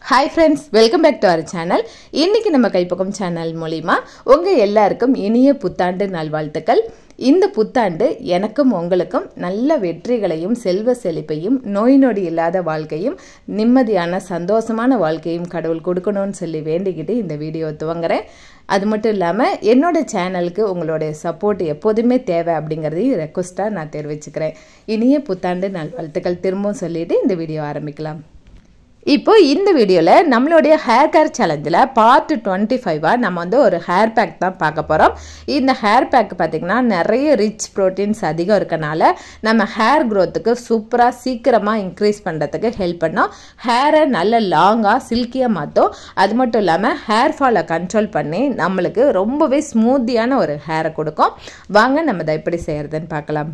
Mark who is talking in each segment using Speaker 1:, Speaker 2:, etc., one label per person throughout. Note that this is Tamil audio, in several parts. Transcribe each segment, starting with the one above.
Speaker 1: hi friends welcome back to our channel இன்னைக்கு நம்ம கைப்பக்கம் சேனல் மூலிமா உங்கள் எல்லாருக்கும் இனிய புத்தாண்டு நல்வாழ்த்துக்கள் இந்த புத்தாண்டு எனக்கும் உங்களுக்கும் நல்ல வெற்றிகளையும் செல்வ செழிப்பையும் நோய் நொடி இல்லாத வாழ்க்கையும் நிம்மதியான சந்தோஷமான வாழ்க்கையும் கடவுள் கொடுக்கணும்னு சொல்லி வேண்டிக்கிட்டு இந்த வீடியோ துவங்குறேன் அது மட்டும் இல்லாமல் என்னோட சேனலுக்கு உங்களுடைய சப்போர்ட் எப்போதுமே தேவை அப்படிங்கிறதையும் ரெக்வஸ்ட்டாக நான் தெரிவிச்சுக்கிறேன் இனிய புத்தாண்டு நல்வாழ்த்துக்கள் திரும்பவும் சொல்லிட்டு இந்த வீடியோ ஆரம்பிக்கலாம் இப்போ இந்த வீடியோவில் நம்மளுடைய ஹேர் கேர் சேலஞ்சில் பார்ட் டுவெண்ட்டி ஃபைவாக நம்ம வந்து ஒரு ஹேர் பேக் தான் பார்க்க போகிறோம் இந்த ஹேர் பேக் பார்த்திங்கன்னா நிறைய ரிச் ப்ரோட்டீன்ஸ் அதிகம் இருக்கனால நம்ம ஹேர் க்ரோத்துக்கு சூப்பராக சீக்கிரமாக இன்க்ரீஸ் பண்ணுறதுக்கு ஹெல்ப் பண்ணோம் ஹேரை நல்ல லாங்காக சில்கியாக மாற்றும் அது மட்டும் இல்லாமல் ஹேர் ஃபாலை கண்ட்ரோல் பண்ணி நம்மளுக்கு ரொம்பவே ஸ்மூத்தியான ஒரு ஹேரை கொடுக்கும் வாங்க நம்ம இதை எப்படி செய்கிறதுன்னு பார்க்கலாம்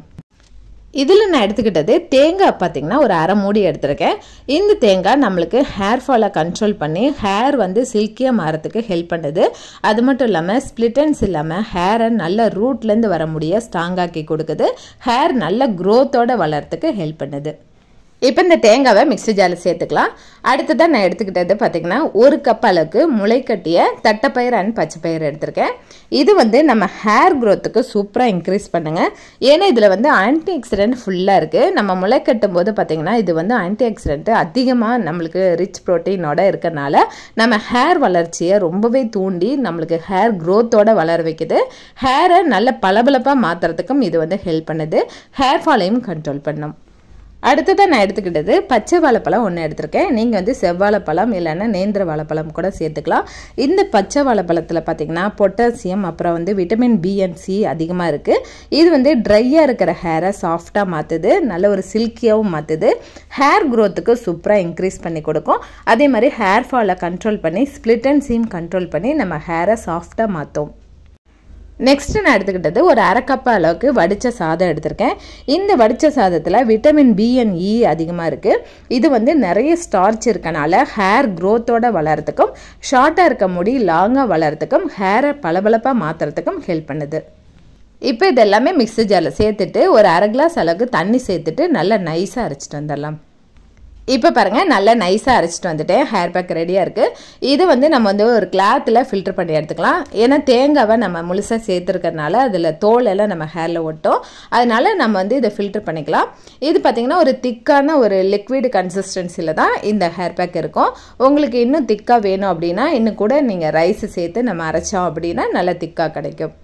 Speaker 1: இதில் நான் எடுத்துக்கிட்டது தேங்காய் பார்த்திங்கன்னா ஒரு அரை மூடி எடுத்திருக்கேன் இந்த தேங்காய் நம்மளுக்கு ஹேர் ஃபாலை கண்ட்ரோல் பண்ணி ஹேர் வந்து சில்கியாக மாறத்துக்கு ஹெல்ப் பண்ணுது அது மட்டும் இல்லாமல் ஸ்ப்ளிட்டன்ஸ் இல்லாமல் ஹேரை நல்ல ரூட்லேருந்து வர முடிய ஸ்ட்ராங்காக்கி கொடுக்குது ஹேர் நல்ல க்ரோத்தோடு வளர்கிறதுக்கு ஹெல்ப் பண்ணுது இப்போ இந்த தேங்காவை மிக்ஸி ஜாரில் சேர்த்துக்கலாம் அடுத்ததான் நான் எடுத்துக்கிட்டது பார்த்திங்கன்னா ஒரு கப் அளவுக்கு முளைக்கட்டிய தட்டைப்பயிர் அண்ட் பச்சைப்பயிர் எடுத்திருக்கேன் இது வந்து நம்ம ஹேர் க்ரோத்துக்கு சூப்பராக இன்க்ரீஸ் பண்ணுங்கள் ஏன்னா இதில் வந்து ஆன்டி ஆக்சிடென்ட் ஃபுல்லாக இருக்குது நம்ம முளை கட்டும் போது பார்த்திங்கன்னா இது வந்து ஆன்டி ஆக்சிடென்ட் அதிகமாக நம்மளுக்கு ரிச் ப்ரோட்டீனோட இருக்கனால நம்ம ஹேர் வளர்ச்சியை ரொம்பவே தூண்டி நம்மளுக்கு ஹேர் க்ரோத்தோட வளர வைக்குது ஹேரை நல்ல பளபளப்பாக மாற்றுறதுக்கும் இது வந்து ஹெல்ப் பண்ணுது ஹேர் ஃபாலையும் கண்ட்ரோல் பண்ணும் அடுத்ததாக நான் எடுத்துக்கிட்டது பச்சை வாழைப்பழம் ஒன்று எடுத்திருக்கேன் நீங்கள் வந்து செவ்வாழைப்பழம் இல்லைன்னா நேந்திர வாழைப்பழம் கூட சேர்த்துக்கலாம் இந்த பச்சை வாழைப்பழத்தில் பார்த்தீங்கன்னா பொட்டாசியம் அப்புறம் வந்து விட்டமின் பி அண்ட் சி அதிகமாக இருக்குது இது வந்து ட்ரையாக இருக்கிற ஹேரை சாஃப்டாக மாற்றுது நல்ல ஒரு சில்கியாகவும் மாற்றுது ஹேர் க்ரோத்துக்கு சூப்பராக இன்க்ரீஸ் பண்ணி கொடுக்கும் அதே மாதிரி ஹேர் ஃபாலை கண்ட்ரோல் பண்ணி ஸ்ப்ளிட் அண்ட் சீம் கண்ட்ரோல் பண்ணி நம்ம ஹேரை சாஃப்டாக மாற்றும் நெக்ஸ்ட் நான் எடுத்துக்கிட்டது ஒரு அரை கப் அளவுக்கு வடித்த சாதம் எடுத்திருக்கேன் இந்த வடித்த சாதத்தில் விட்டமின் பி அண்ட் இ அதிகமாக இருக்குது இது வந்து நிறைய ஸ்டார்ச் இருக்கனால ஹேர் க்ரோத்தோட வளர்கிறதுக்கும் ஷார்ட்டாக இருக்க முடி லாங்காக வளர்கிறதுக்கும் ஹேரை பளபளப்பாக மாற்றுறதுக்கும் ஹெல்ப் பண்ணுது இப்போ இதெல்லாமே மிக்ஸி ஜாரில் சேர்த்துட்டு ஒரு அரை கிளாஸ் அளவுக்கு தண்ணி சேர்த்துட்டு நல்லா நைஸாக அரைச்சிட்டு வந்துடலாம் இப்போ பாருங்கள் நல்லா நைஸாக அரைச்சிட்டு வந்துட்டேன் ஹேர் பேக் ரெடியாக இருக்குது இது வந்து நம்ம வந்து ஒரு கிளாத்தில் ஃபில்டர் பண்ணி எடுத்துக்கலாம் ஏன்னா தேங்காவை நம்ம முழுசாக சேர்த்துருக்கறனால அதில் தோல் எல்லாம் நம்ம ஹேரில் ஒட்டும் அதனால நம்ம வந்து இதை ஃபில்டர் பண்ணிக்கலாம் இது பார்த்திங்கன்னா ஒரு திக்கான ஒரு லிக்விட் கன்சிஸ்டன்சியில் தான் இந்த ஹேர் பேக் இருக்கும் உங்களுக்கு இன்னும் திக்காக வேணும் அப்படின்னா இன்னும் கூட நீங்கள் ரைஸ் சேர்த்து நம்ம அரைச்சோம் அப்படின்னா நல்லா திக்காக கிடைக்கும்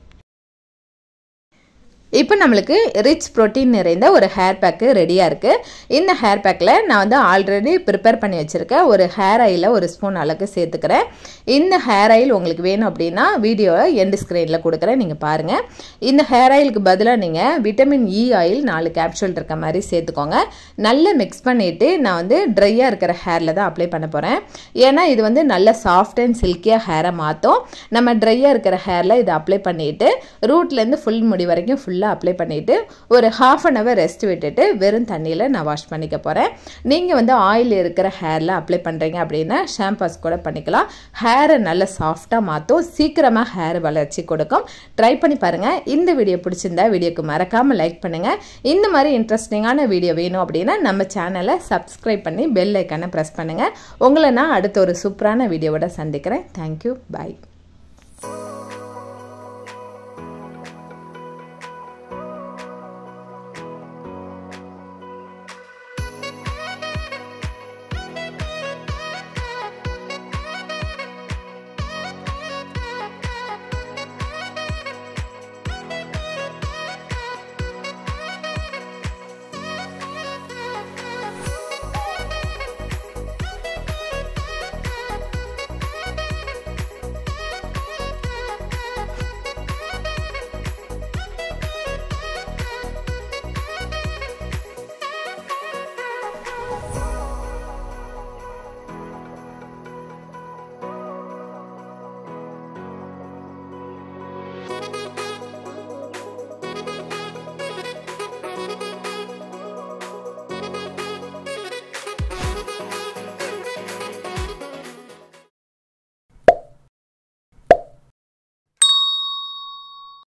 Speaker 1: இப்போ நம்மளுக்கு ரிச் ப்ரோட்டீன் நிறைந்த ஒரு ஹேர் பேக்கு ரெடியாக இருக்குது இந்த ஹேர் பேக்கில் நான் வந்து ஆல்ரெடி ப்ரிப்பேர் பண்ணி வச்சுருக்கேன் ஒரு ஹேர் ஆயிலில் ஒரு ஸ்பூன் அளவுக்கு சேர்த்துக்கிறேன் இந்த ஹேர் ஆயில் உங்களுக்கு வேணும் அப்படின்னா வீடியோவை எண்டு ஸ்க்ரீனில் கொடுக்குறேன் நீங்கள் பாருங்கள் இந்த ஹேர் ஆயிலுக்கு பதிலாக நீங்கள் விட்டமின் இ ஆயில் நாலு கேப்சூல் இருக்க மாதிரி சேர்த்துக்கோங்க நல்லா மிக்ஸ் பண்ணிவிட்டு நான் வந்து ட்ரையாக இருக்கிற ஹேரில் தான் அப்ளை பண்ண போகிறேன் ஏன்னா இது வந்து நல்ல சாஃப்ட் அண்ட் சில்கியாக ஹேரை மாற்றும் நம்ம ட்ரையாக இருக்கிற ஹேரில் இதை அப்ளை பண்ணிவிட்டு ரூட்லேருந்து ஃபுல் முடி வரைக்கும் ஃபுல் ஃபுல்லாக அப்ளை பண்ணிவிட்டு ஒரு ஹாஃப் அன் ஹவர் ரெஸ்ட் விட்டுட்டு வெறும் தண்ணியில் நான் வாஷ் பண்ணிக்க போகிறேன் நீங்கள் வந்து ஆயில் இருக்கிற ஹேரில் அப்ளை பண்ணுறீங்க அப்படின்னா ஷாம்பாஸ் கூட பண்ணிக்கலாம் ஹேரை நல்ல சாஃப்டாக மாற்றும் சீக்கிரமாக ஹேர் வளர்ச்சி கொடுக்கும் ட்ரை பண்ணி பாருங்கள் இந்த வீடியோ பிடிச்சிருந்தா வீடியோக்கு மறக்காமல் லைக் பண்ணுங்கள் இந்த மாதிரி இன்ட்ரெஸ்டிங்கான வீடியோ வேணும் அப்படின்னா நம்ம சேனலை சப்ஸ்கிரைப் பண்ணி பெல் ஐக்கானை ப்ரெஸ் பண்ணுங்கள் உங்களை நான் அடுத்த ஒரு சூப்பரான வீடியோவோட சந்திக்கிறேன் தேங்க்யூ பாய்